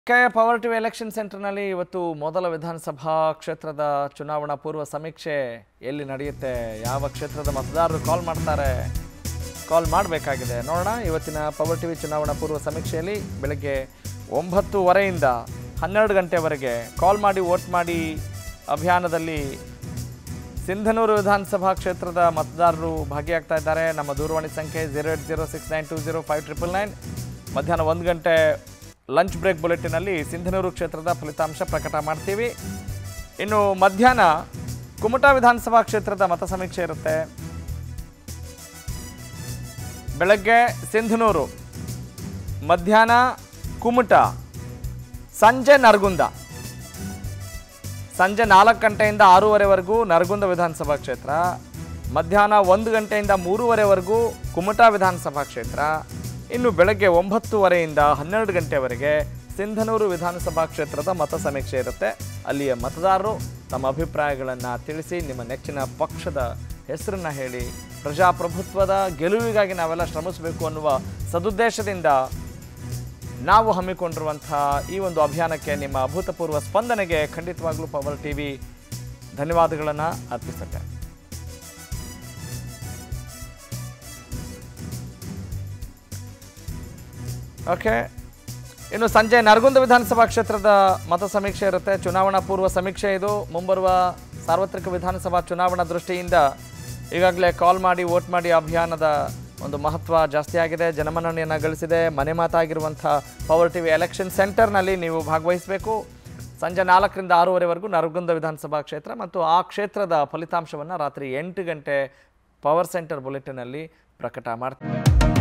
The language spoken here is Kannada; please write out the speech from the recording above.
ಕೆ ಪವರ್ ಟಿವಿ ಎಲೆಕ್ಷನ್ ಸೆಂಟರ್ನಲ್ಲಿ ಇವತ್ತು ಮೊದಲ ವಿಧಾನಸಭಾ ಕ್ಷೇತ್ರದ ಚುನಾವಣಾ ಪೂರ್ವ ಸಮೀಕ್ಷೆ ಎಲ್ಲಿ ನಡೆಯುತ್ತೆ ಯಾವ ಕ್ಷೇತ್ರದ ಮತದಾರರು ಕಾಲ್ ಮಾಡ್ತಾರೆ ಕಾಲ್ ಮಾಡಬೇಕಾಗಿದೆ ನೋಡೋಣ ಇವತ್ತಿನ ಪವರ್ ಟಿವಿ ಚುನಾವಣಾ ಪೂರ್ವ ಸಮೀಕ್ಷೆಯಲ್ಲಿ ಬೆಳಗ್ಗೆ ಒಂಬತ್ತುವರೆಯಿಂದ ಹನ್ನೆರಡು ಗಂಟೆವರೆಗೆ ಕಾಲ್ ಮಾಡಿ ವೋಟ್ ಮಾಡಿ ಅಭಿಯಾನದಲ್ಲಿ ಸಿಂಧನೂರು ವಿಧಾನಸಭಾ ಕ್ಷೇತ್ರದ ಮತದಾರರು ಭಾಗಿಯಾಗ್ತಾ ಇದ್ದಾರೆ ನಮ್ಮ ದೂರವಾಣಿ ಸಂಖ್ಯೆ zero eight zero six nine two zero five triple nine ಮಧ್ಯಾಹ್ನ ಒಂದು ಗಂಟೆ ಲಂಚ್ ಬ್ರೇಕ್ ಬುಲೆಟಿನಲ್ಲಿ ಸಿಂಧನೂರು ಕ್ಷೇತ್ರದ ಫಲಿತಾಂಶ ಪ್ರಕಟ ಮಾಡ್ತೀವಿ ಇನ್ನು ಮಧ್ಯಾಹ್ನ ಕುಮಟಾ ವಿಧಾನಸಭಾ ಕ್ಷೇತ್ರದ ಮತ ಸಮೀಕ್ಷೆ ಇರುತ್ತೆ ಬೆಳಗ್ಗೆ ಸಿಂಧನೂರು ಮಧ್ಯಾಹ್ನ ಕುಮಟ ಸಂಜೆ ನರಗುಂದ ಸಂಜೆ ನಾಲ್ಕು ಗಂಟೆಯಿಂದ ಆರೂವರೆವರೆಗೂ ನರಗುಂದ ವಿಧಾನಸಭಾ ಕ್ಷೇತ್ರ ಮಧ್ಯಾಹ್ನ ಒಂದು ಗಂಟೆಯಿಂದ ಮೂರುವರೆವರೆಗೂ ಕುಮಟಾ ವಿಧಾನಸಭಾ ಕ್ಷೇತ್ರ ಇನ್ನು ಬೆಳಗ್ಗೆ ಒಂಬತ್ತುವರೆಯಿಂದ ಹನ್ನೆರಡು ಗಂಟೆವರೆಗೆ ಸಿಂಧನೂರು ವಿಧಾನಸಭಾ ಕ್ಷೇತ್ರದ ಮತ ಸಮೀಕ್ಷೆ ಇರುತ್ತೆ ಅಲ್ಲಿಯ ಮತದಾರರು ತಮ್ಮ ಅಭಿಪ್ರಾಯಗಳನ್ನು ತಿಳಿಸಿ ನಿಮ್ಮ ನೆಚ್ಚಿನ ಪಕ್ಷದ ಹೆಸರನ್ನ ಹೇಳಿ ಪ್ರಜಾಪ್ರಭುತ್ವದ ಗೆಲುವಿಗಾಗಿ ನಾವೆಲ್ಲ ಶ್ರಮಿಸಬೇಕು ಅನ್ನುವ ಸದುದ್ದೇಶದಿಂದ ನಾವು ಹಮ್ಮಿಕೊಂಡಿರುವಂಥ ಈ ಒಂದು ಅಭಿಯಾನಕ್ಕೆ ನಿಮ್ಮ ಅಭೂತಪೂರ್ವ ಸ್ಪಂದನೆಗೆ ಖಂಡಿತವಾಗ್ಲೂ ಪವರ್ ಟಿವಿ ಧನ್ಯವಾದಗಳನ್ನು ಅರ್ಪಿಸುತ್ತೆ ಓಕೆ ಇನ್ನು ಸಂಜೆ ನರಗುಂದ ವಿಧಾನಸಭಾ ಕ್ಷೇತ್ರದ ಮತ ಸಮೀಕ್ಷೆ ಇರುತ್ತೆ ಚುನಾವಣಾ ಪೂರ್ವ ಸಮೀಕ್ಷೆ ಇದು ಮುಂಬರುವ ಸಾರ್ವತ್ರಿಕ ವಿಧಾನಸಭಾ ಚುನಾವಣಾ ದೃಷ್ಟಿಯಿಂದ ಈಗಾಗಲೇ ಕಾಲ್ ಮಾಡಿ ವೋಟ್ ಮಾಡಿ ಅಭಿಯಾನದ ಒಂದು ಮಹತ್ವ ಜಾಸ್ತಿ ಆಗಿದೆ ಜನಮನ್ನಣೆಯನ್ನು ಗಳಿಸಿದೆ ಮನೆ ಮಾತಾಗಿರುವಂಥ ಪವರ್ ಟಿವಿ ಎಲೆಕ್ಷನ್ ಸೆಂಟರ್ನಲ್ಲಿ ನೀವು ಭಾಗವಹಿಸಬೇಕು ಸಂಜೆ ನಾಲ್ಕರಿಂದ ಆರೂವರೆವರೆಗೂ ನರಗುಂದ ವಿಧಾನಸಭಾ ಕ್ಷೇತ್ರ ಮತ್ತು ಆ ಕ್ಷೇತ್ರದ ಫಲಿತಾಂಶವನ್ನು ರಾತ್ರಿ ಎಂಟು ಗಂಟೆ ಪವರ್ ಸೆಂಟರ್ ಬುಲೆಟಿನಲ್ಲಿ ಪ್ರಕಟ ಮಾಡ್ತಾರೆ